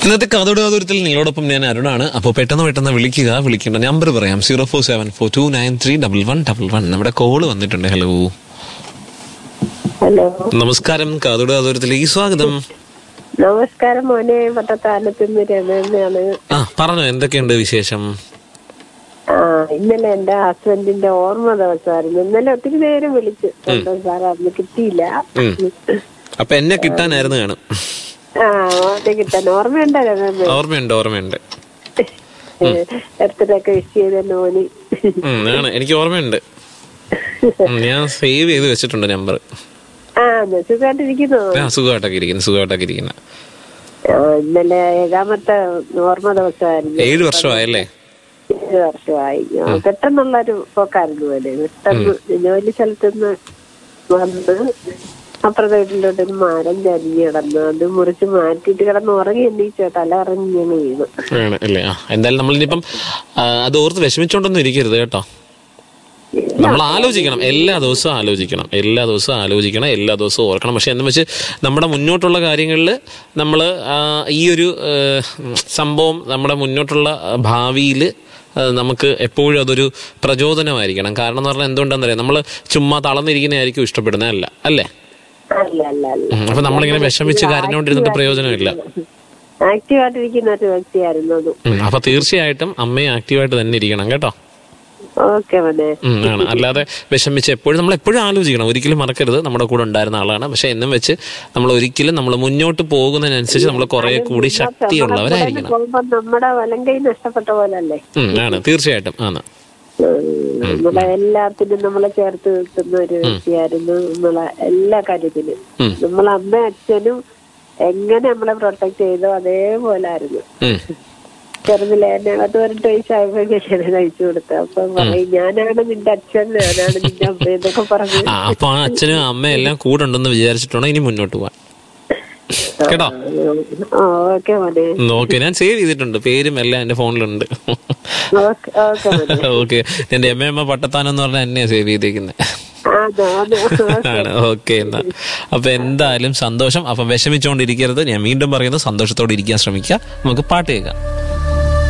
ഇന്നത്തെ കഥയുടെ കാതൂരത്തിൽ നിങ്ങളോടൊപ്പം ഞാൻ അരുണാണ് അപ്പോൾ പെട്ടെന്ന് പെട്ടെന്ന് വിളിക്കുക വിളിക്കേണ്ട നമ്പർ പറയാം zero four seven four two nine three double one double one നമ്മുടെ കോള് വന്നിട്ടുണ്ട് ഹലോ ഹലോ നമസ്കാരം കാതോട് കാതൂരത്തിലേക്ക് സ്വാഗതം നമസ്കാരം മോനെ പട്ടത്താലത്ത് നിന്ന് രമേന്നാണ് ആ പറഞ്ഞോ എന്തൊക്കെയുണ്ട് വിശേഷം ആ ഇന്നലെ എന്റെ ഹസ്ബൻഡിന്റെ ഓർമ്മ ദിവസമായിരുന്നു ഇന്നലെ ഒത്തിരി നേരം വിളിച്ചു സാറേ അന്ന് കിട്ടിയില്ല ഉം. അപ്പൊ എന്നെ കിട്ടാനായിരുന്നു കാണും ആ ഓർമ്മ കിട്ടാൻ ഓർമ്മയുണ്ടോ രമേന്ന് ഓർമ്മയുണ്ട് ഓർമ്മയുണ്ട് എത്രയൊക്കെ വിഷ് ചെയ്ത മോന് ഉം, ആണ് എനിക്ക് ഓർമ്മയുണ്ട് ഉം, ഞാൻ സേവ് ചെയ്ത് വെച്ചിട്ടുണ്ട് നമ്പർ ആ എന്നാ സുഖമായിട്ടിരിക്കുന്നു ആ സുഖമായിട്ടൊക്കെ ഇരിക്കുന്നു സുഖമായിട്ടൊക്കെ ഇരിക്കുന്ന ആ, ഇന്നലെ ഏഴാമത്തെ ഓർമ്മ ദിവസമായിരുന്നു ഏഴ് വർഷമായല്ലേ ഏഴ് വർഷമായി ആ, പെട്ടെന്നുള്ളൊരു പോക്കായിരുന്നു പോലെ പെട്ടെന്ന് ജോലി സ്ഥലത്തുനിന്ന് വന്ന് അപ്പുറത്തെ വീട്ടിലോട്ട് ഒരു മരം ചരിഞ്ഞ് കിടന്നു അത് മുറിച്ച് മാറ്റിയിട്ട് കിടന്ന് ഉറങ്ങി എണ്ണീച്ചോ തല ഇറങ്ങി ഞാൻ വീണു ആണ് അല്ലേ ആ എന്തായാലും നമ്മളിനിപ്പം ആ, അത് ഓർത്ത് വിഷമിച്ചോണ്ടൊന്നും ഇരിക്കരുത് കേട്ടോ നമ്മൾ ആലോചിക്കണം എല്ലാ ദിവസവും ആലോചിക്കണം എല്ലാ ദിവസവും ആലോചിക്കണം എല്ലാ ദിവസവും ഓർക്കണം പക്ഷെ എന്ന് വെച്ച് നമ്മുടെ മുന്നോട്ടുള്ള കാര്യങ്ങളിൽ നമ്മൾ ഈ ഒരു ആ, സംഭവം നമ്മുടെ മുന്നോട്ടുള്ള ഭാവിയിൽ നമുക്ക് എപ്പോഴും അതൊരു പ്രചോദനമായിരിക്കണം കാരണം എന്ന് പറഞ്ഞാൽ എന്തുകൊണ്ടാണെന്നറിയാം നമ്മൾ ചുമ്മാ തളർന്നിരിക്കുന്നതായിരിക്കും ഇഷ്ടപ്പെടുന്നത് അല്ല അല്ലേ അല്ല അല്ല അല്ല ഉം, അപ്പൊ നമ്മളിങ്ങനെ വിഷമിച്ച് കരഞ്ഞുകൊണ്ടിരുന്നിട്ട് പ്രയോജനമില്ല ആക്റ്റീവായിട്ടിരിക്കുന്ന ഒരു വ്യക്തിയായിരുന്നു അത് ഉം, അപ്പൊ തീർച്ചയായിട്ടും അമ്മയെ ആക്റ്റീവായിട്ട് തന്നെ ഇരിക്കണം കേട്ടോ ഓക്കെ മോനെ ഉം, ആണ് അല്ലാതെ വിഷമിച്ച് എപ്പോഴും നമ്മൾ എപ്പോഴും ആലോചിക്കണം ഒരിക്കലും മറക്കരുത് നമ്മുടെ കൂടെ ഉണ്ടായിരുന്ന ആളാണ് പക്ഷെ എന്നും വെച്ച് നമ്മൾ ഒരിക്കലും നമ്മൾ മുന്നോട്ട് പോകുന്നതിനനുസരിച്ച് നമ്മൾ കുറെ കൂടി ശക്തിയുള്ളവരായിരിക്കണം പോകുമ്പോ നമ്മുടെ വലങ്കൈ നഷ്ടപ്പെട്ട പോലെ അല്ലേ ഉം, ആണ് തീർച്ചയായിട്ടും ആണ് നമ്മളെ എല്ലാത്തിനും നമ്മളെ ചേർത്ത് നിർത്തുന്ന ഒരു വ്യക്തിയായിരുന്നു നമ്മളെ എല്ലാ കാര്യത്തിലും ഉം. നമ്മളെ അമ്മ അച്ഛനും എങ്ങനെ നമ്മളെ പ്രൊട്ടക്ട് ചെയ്തോ അതേപോലെ ആയിരുന്നു ഉം, ചെറുതിലെ എന്നെ പതിനെട്ട് വയസ്സായപ്പോ കല്യാണം കഴിച്ചു കൊടുത്തു അപ്പൊ പറയും ഞാനാണ് നിന്റെ അച്ഛൻ ഞാനാണ് നിന്റെ അമ്മ എന്നൊക്കെ പറഞ്ഞു ആ അപ്പൊ ആ അച്ഛനും അമ്മയും എല്ലാം കൂടെ ഉണ്ടെന്ന് വിചാരിച്ചിട്ടാണ് ഇനി മുന്നോട്ട് പോവാൻ കേട്ടോ ഓക്കെ മോനെ ഓക്കെ ഞാൻ സേവ് ചെയ്തിട്ടുണ്ട് പേരും എല്ലാം എന്റെ ഫോണിലുണ്ട് ഓക്കെ ഓക്കെ മോനെ ഓക്കെ എന്റെ എം എം പട്ടത്താനം എന്ന് പറഞ്ഞാൽ എന്നെയാ സേവ് ചെയ്തേക്കുന്നത് അതെ അതെ ആണ് ഓക്കെ എന്നാ അപ്പൊ എന്തായാലും സന്തോഷം അപ്പം വിഷമിച്ചുകൊണ്ടിരിക്കരുത് ഞാൻ വീണ്ടും പറയുന്നത് സന്തോഷത്തോടെ ഇരിക്കാൻ ശ്രമിക്കുക നമുക്ക് പാട്ട് കേൾക്കാം